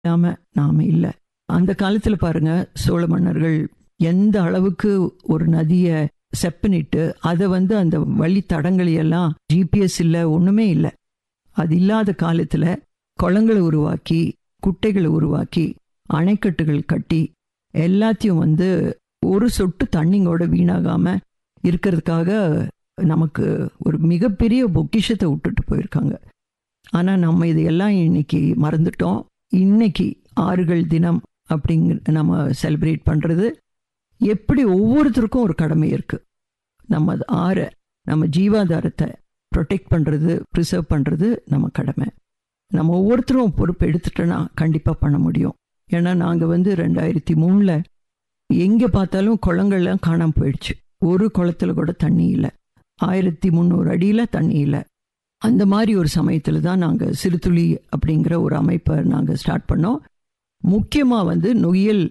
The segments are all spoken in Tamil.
இல்லாம நாம இல்லை அந்த காலத்துல பாருங்க சோழ மன்னர்கள் எந்த அளவுக்கு ஒரு நதியை செப்பனிட்டு அதை வந்து அந்த வழி தடங்களை எல்லாம் ஜிபிஎஸ் இல்லை ஒண்ணுமே இல்லை அது இல்லாத காலத்துல குளங்களை உருவாக்கி குட்டைகளை உருவாக்கி அணைக்கட்டுகள் கட்டி எல்லாத்தையும் வந்து ஒரு சொட்டு தண்ணிங்கோட வீணாகாம இருக்கிறதுக்காக நமக்கு ஒரு மிகப்பெரிய பொக்கிஷத்தை விட்டுட்டு போயிருக்காங்க ஆனா நம்ம இதையெல்லாம் இன்னைக்கு மறந்துட்டோம் இன்னைக்கு ஆறுகள் தினம் அப்படிங்கிற நம்ம செலிப்ரேட் பண்றது எப்படி ஒவ்வொருத்தருக்கும் ஒரு கடமை இருக்கு நம்ம அது ஆற நம்ம ஜீவாதாரத்தை ப்ரொடெக்ட் பண்றது ப்ரிசர்வ் பண்றது நம்ம கடமை நம்ம ஒவ்வொருத்தரும் பொறுப்பு எடுத்துட்டோன்னா கண்டிப்பா பண்ண முடியும் ஏன்னா நாங்க வந்து ரெண்டாயிரத்தி மூணுல எங்க பார்த்தாலும் குளங்கள்லாம் காணாம போயிடுச்சு ஒரு குளத்துல கூட தண்ணி இல்லை ஆயிரத்தி முந்நூறு அடியில தண்ணி இல்லை அந்த மாதிரி ஒரு சமயத்துல தான் நாங்க சிறுதுளி அப்படிங்கிற ஒரு அமைப்பை நாங்க ஸ்டார்ட் பண்ணோம் முக்கியமா வந்து நொய்யல்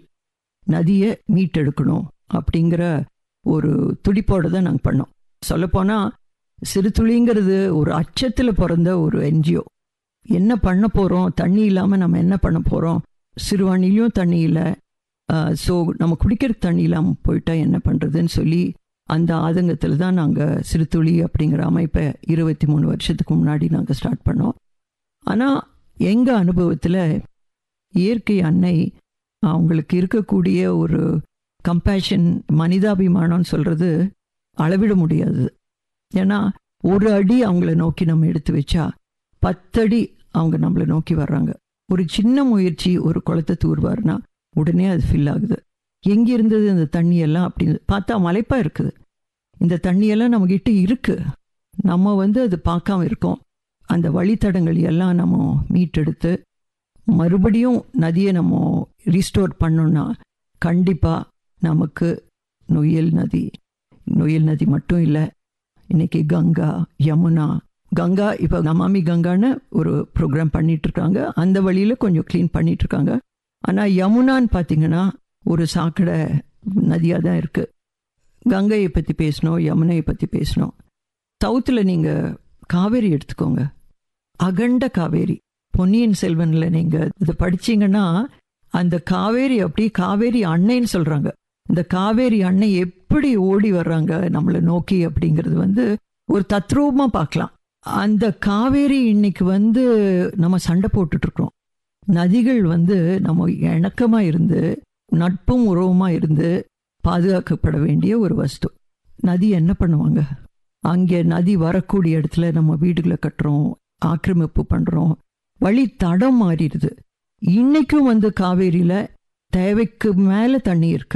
நதியை மீட்டெடுக்கணும் அப்படிங்கிற ஒரு துடிப்போட தான் நாங்கள் பண்ணோம் சொல்லப்போனால் சிறுதுளிங்கிறது ஒரு அச்சத்தில் பிறந்த ஒரு என்ஜிஓ என்ன பண்ண போகிறோம் தண்ணி இல்லாமல் நம்ம என்ன பண்ண போகிறோம் சிறுவாணிலையும் தண்ணி இல்லை ஸோ நம்ம குடிக்கிறதுக்கு தண்ணி இல்லாமல் போயிட்டா என்ன பண்ணுறதுன்னு சொல்லி அந்த ஆதங்கத்தில் தான் நாங்கள் சிறுதுளி அப்படிங்கிற அமைப்பை இருபத்தி மூணு வருஷத்துக்கு முன்னாடி நாங்கள் ஸ்டார்ட் பண்ணோம் ஆனால் எங்கள் அனுபவத்தில் இயற்கை அன்னை அவங்களுக்கு இருக்கக்கூடிய ஒரு கம்பேஷன் மனிதாபிமானம்னு சொல்கிறது அளவிட முடியாது ஏன்னா ஒரு அடி அவங்கள நோக்கி நம்ம எடுத்து வச்சா பத்தடி அவங்க நம்மளை நோக்கி வர்றாங்க ஒரு சின்ன முயற்சி ஒரு குளத்தை தூர்வாருனா உடனே அது ஃபில் ஆகுது எங்கே இருந்தது இந்த தண்ணியெல்லாம் அப்படின்னு பார்த்தா மலைப்பாக இருக்குது இந்த தண்ணியெல்லாம் நம்மக்கிட்ட இருக்கு நம்ம வந்து அது பார்க்காம இருக்கோம் அந்த வழித்தடங்கள் எல்லாம் நம்ம மீட்டெடுத்து மறுபடியும் நதியை நம்ம ரீஸ்டோர் பண்ணோம்னா கண்டிப்பாக நமக்கு நொய்யல் நதி நொய்யல் நதி மட்டும் இல்லை இன்னைக்கு கங்கா யமுனா கங்கா இப்போ நமாமி கங்கான்னு ஒரு ப்ரோக்ராம் பண்ணிட்டு இருக்காங்க அந்த வழியில் கொஞ்சம் க்ளீன் பண்ணிட்டு இருக்காங்க ஆனால் யமுனான்னு பார்த்தீங்கன்னா ஒரு சாக்கடை நதியாக தான் இருக்கு கங்கையை பற்றி பேசணும் யமுனையை பற்றி பேசணும் சவுத்தில் நீங்கள் காவேரி எடுத்துக்கோங்க அகண்ட காவேரி பொன்னியின் செல்வன்ல நீங்க இதை படிச்சீங்கன்னா அந்த காவேரி அப்படி காவேரி அன்னைன்னு சொல்றாங்க இந்த காவேரி அன்னை எப்படி ஓடி வர்றாங்க நம்மளை நோக்கி அப்படிங்கிறது வந்து ஒரு தத்ரூபமா பார்க்கலாம் அந்த காவேரி இன்னைக்கு வந்து நம்ம சண்டை போட்டுட்டு இருக்கோம் நதிகள் வந்து நம்ம இணக்கமா இருந்து நட்பும் உறவுமா இருந்து பாதுகாக்கப்பட வேண்டிய ஒரு வஸ்து நதி என்ன பண்ணுவாங்க அங்கே நதி வரக்கூடிய இடத்துல நம்ம வீடுகளை கட்டுறோம் ஆக்கிரமிப்பு பண்றோம் வழி தடம் மாறிடுது இன்னைக்கும் வந்து காவேரியில தேவைக்கு மேல தண்ணி இருக்கு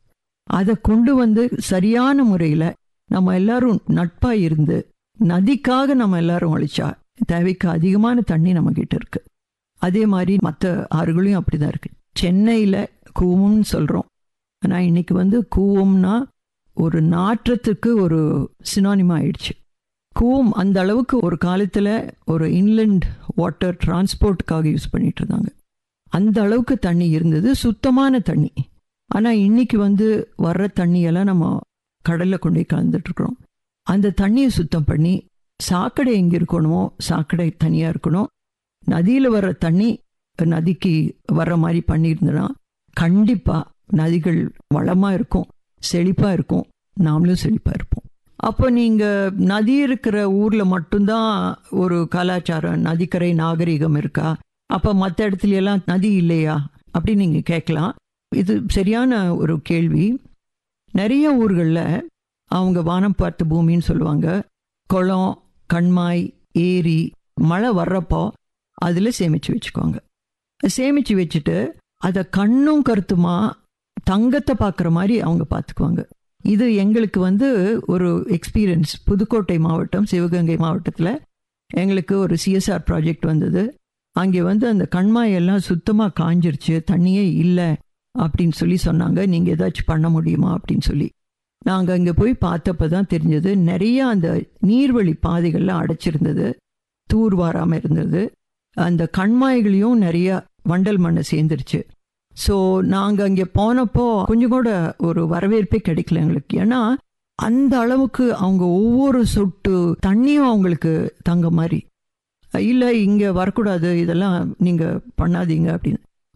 அதை கொண்டு வந்து சரியான முறையில நம்ம எல்லாரும் நட்பா இருந்து நதிக்காக நம்ம எல்லாரும் அழிச்சா தேவைக்கு அதிகமான தண்ணி நம்ம கிட்ட இருக்கு அதே மாதிரி மற்ற ஆறுகளையும் அப்படிதான் இருக்கு சென்னையில கூவம்னு சொல்றோம் ஆனா இன்னைக்கு வந்து கூவம்னா ஒரு நாற்றத்துக்கு ஒரு சினானிமா ஆயிடுச்சு கூவம் அந்த அளவுக்கு ஒரு காலத்தில் ஒரு இன்லண்ட் வாட்டர் டிரான்ஸ்போர்ட்டுக்காக யூஸ் பண்ணிட்டு இருந்தாங்க அந்த அளவுக்கு தண்ணி இருந்தது சுத்தமான தண்ணி ஆனால் இன்னைக்கு வந்து வர்ற தண்ணியெல்லாம் நம்ம கடலில் கொண்டு போய் கலந்துட்டு இருக்கிறோம் அந்த தண்ணியை சுத்தம் பண்ணி சாக்கடை எங்கே இருக்கணுமோ சாக்கடை தனியாக இருக்கணும் நதியில் வர்ற தண்ணி நதிக்கு வர்ற மாதிரி பண்ணியிருந்தனா கண்டிப்பாக நதிகள் வளமாக இருக்கும் செழிப்பாக இருக்கும் நாமளும் செழிப்பாக இருப்போம் அப்போ நீங்கள் நதி இருக்கிற ஊரில் மட்டும்தான் ஒரு கலாச்சாரம் நதிக்கரை நாகரிகம் இருக்கா அப்போ மற்ற இடத்துல எல்லாம் நதி இல்லையா அப்படின்னு நீங்கள் கேட்கலாம் இது சரியான ஒரு கேள்வி நிறைய ஊர்களில் அவங்க வானம் பார்த்த பூமின்னு சொல்லுவாங்க குளம் கண்மாய் ஏரி மழை வர்றப்போ அதில் சேமித்து வச்சுக்குவாங்க சேமித்து வச்சுட்டு அதை கண்ணும் கருத்துமா தங்கத்தை பார்க்குற மாதிரி அவங்க பார்த்துக்குவாங்க இது எங்களுக்கு வந்து ஒரு எக்ஸ்பீரியன்ஸ் புதுக்கோட்டை மாவட்டம் சிவகங்கை மாவட்டத்தில் எங்களுக்கு ஒரு சிஎஸ்ஆர் ப்ராஜெக்ட் வந்தது அங்கே வந்து அந்த கண்மாயெல்லாம் சுத்தமாக காஞ்சிருச்சு தண்ணியே இல்லை அப்படின்னு சொல்லி சொன்னாங்க நீங்கள் ஏதாச்சும் பண்ண முடியுமா அப்படின்னு சொல்லி நாங்கள் அங்கே போய் பார்த்தப்ப தான் தெரிஞ்சது நிறைய அந்த நீர்வழி பாதைகள்லாம் அடைச்சிருந்தது தூர் வாராமல் இருந்தது அந்த கண்மாய்களையும் நிறைய வண்டல் மண்ணை சேர்ந்துருச்சு ஸோ நாங்கள் அங்கே போனப்போ கொஞ்சம் கூட ஒரு வரவேற்பே கிடைக்கல எங்களுக்கு ஏன்னா அந்த அளவுக்கு அவங்க ஒவ்வொரு சொட்டு தண்ணியும் அவங்களுக்கு தங்க மாதிரி இல்லை இங்கே வரக்கூடாது இதெல்லாம் நீங்கள் பண்ணாதீங்க அப்படின்னு